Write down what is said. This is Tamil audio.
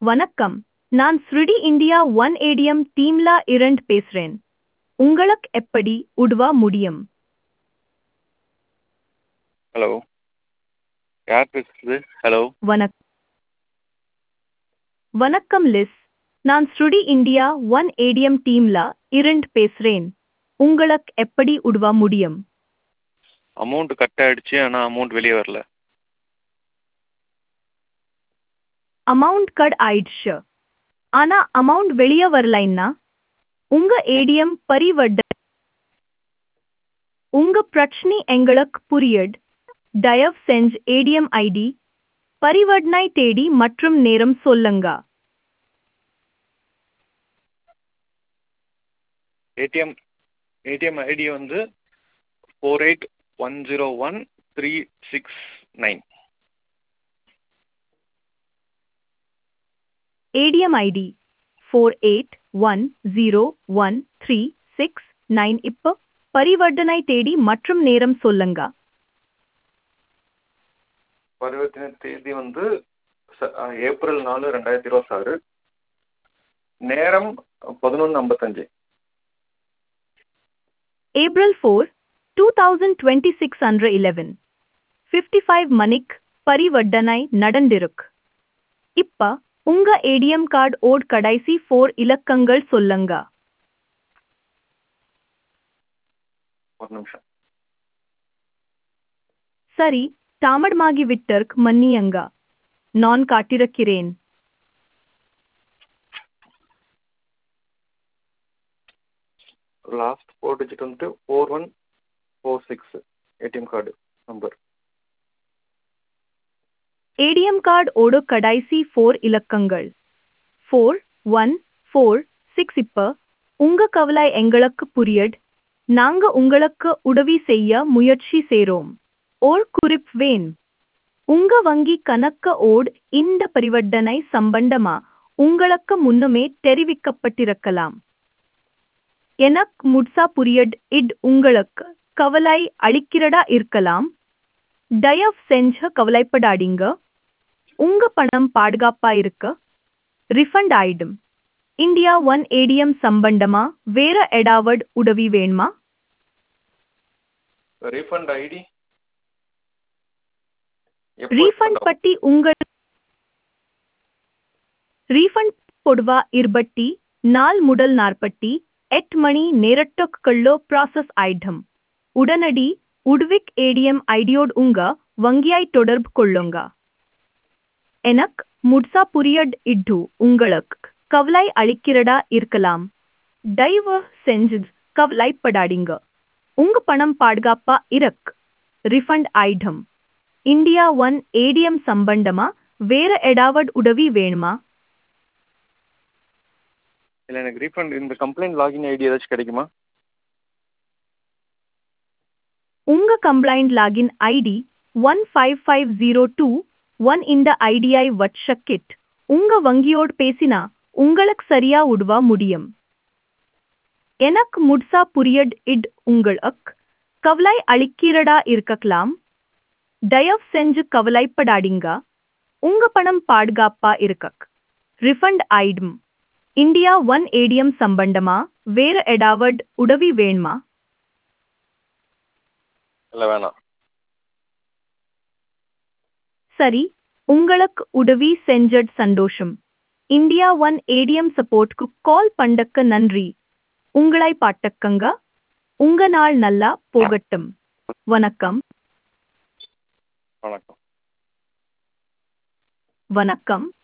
வணக்கம் நான் ஸ்ருடி இந்தியா ஒன் ஏடிஎம் டீம்ல இரண்டு பேசுறேன் உங்களுக்கு எப்படி உதவ முடியும் ஹலோ யார் பேசுறது ஹலோ வணக் வணக்கம் லிஸ் நான் ஸ்ருடி இந்தியா ஒன் ஏடிஎம் டீம்ல இரண்டு பேசுறேன் உங்களுக்கு எப்படி உதவ முடியும் அமௌண்ட் கட் ஆகிடுச்சு ஆனால் அமௌண்ட் வெளியே வரல அமௌண்ட் கட் ஆயிடுச்சு ஆனா அமௌண்ட் வெளியே வரலைன்னா உங்க ஏடிஎம் பரிவர்த்த உங்க பிரச்சனை எங்களுக்கு புரியுது தயவு செஞ்சு ஏடிஎம் ஐடி பரிவர்த்தனை தேதி மற்றும் நேரம் சொல்லுங்க ஏடிஎம் ஏடிஎம் ஐடி வந்து four eight one zero one three six nine ATM ID four eight one zero one three six nine இப்போ பரிவர்த்தனை தேதி மற்றும் நேரம் சொல்லுங்க பரிவர்த்தனை தேதி வந்து ச- அஹ், ஏப்ரல் நாலு ரெண்டாயிரத்தி இருபத்தாறு நேரம் பதினொன்று ஐம்பத்தஞ்சு April four two thousand twenty six hundred eleven fifty five மணிக்கு பரிவர்த்தனை நடந்திருக்கு இப்ப உங்க ஏடிஎம் கார்டு ஓட் கடைசி ஃபோர் இலக்கங்கள் சொல்லுங்க ஒரு நிமிஷம் சரி தாமடமாகி விட்டர்க் மன்னியங்க நான் காட்டிருக்கிறேன் லாஸ்ட் ஃபோர் டிஜிட் வந்துட்டு four one four six ATM card number ATM card ஓட கடைசி ஃபோர் இலக்கங்கள் ஃபோர் ஒன் ஃபோர் சிக்ஸ் இப்ப உங்க கவலை எங்களுக்கு புரியட் நாங்க உங்களுக்கு உதவி செய்ய முயற்சி செய்றோம் ஓர் குறிப் வேன் உங்க வங்கி கணக்க ஓட் இந்த பரிவர்த்தனை சம்பந்தமா உங்களுக்கு முன்னமே தெரிவிக்கப்பட்டிருக்கலாம் எனக்கு முட்சா புரியட் இட் உங்களுக்கு கவலை அளிக்கிறதா இருக்கலாம் தயவு செஞ்சு கவலைப்படாதீங்க உங்க பணம் பாதுகாப்பா இருக்க ரிஃபண்ட் ஆயிடும் இந்தியா ஒன் ஏடிஎம் சம்பந்தமா வேற எடாவட் உதவி வேணுமா ரீஃபண்ட் ஐடி ரீஃபண்ட் பட்டி உங்கள் ரீஃபண்ட் பொடுவா இருபட்டி நாள் முதல் நாற்பட்டி எட்டு மணி நேரட்டுக்குள்ளோ ப்ராசஸ் ஆயிடும் உடனடி உட்விக் ஏடிஎம் ஐடியோடு உங்க வங்கியாய் தொடர்பு கொள்ளுங்க எனக்கு முட்சா புரியட் இட்டு உங்களுக்கு கவலை அளிக்கிறதா இருக்கலாம் தயவு செஞ்சு கவலைப்படாதீங்க உங்க பணம் பாதுகாப்பா இருக்கு ரிஃபண்ட் ஆயிடும் இந்தியா ஒன் ஏடிஎம் சம்பந்தமா வேற எடாவட் உதவி வேணுமா இல்லை எனக்கு ரீஃபண்ட் இந்த கம்ப்ளைண்ட் லாகின் ஐடி ஏதாச்சும் கிடைக்குமா உங்க complaint login ID one five five zero two one இந்த ஐடியை வட்சக்கிட் உங்க வங்கியோடு பேசினா உங்களுக்கு சரியா உதவ முடியும் எனக்கு முட்சா புரியட் இட் உங்களுக்கு கவலை அளிக்கிறதா இருக்கலாம் தயவு செஞ்சு கவலைப்படாதீங்க உங்க பணம் பாதுகாப்பா இருக்க ரிஃபண்ட் ஆயிடும் இந்தியா ஒன் ஏடிஎம் சம்பந்தமா வேற எடாவட் உதவி வேணுமா இல்லை வேணாம் சரி உங்களுக்கு உதவி செஞ்சட் சந்தோஷம் இந்தியா ஒன் ஏடிஎம் சப்போர்ட்க்கு கால் பண்ணக்க நன்றி உங்களை பாட்டக்கங்க உங்க நாள் நல்லா போகட்டும் வணக்கம் வணக்கம் வணக்கம்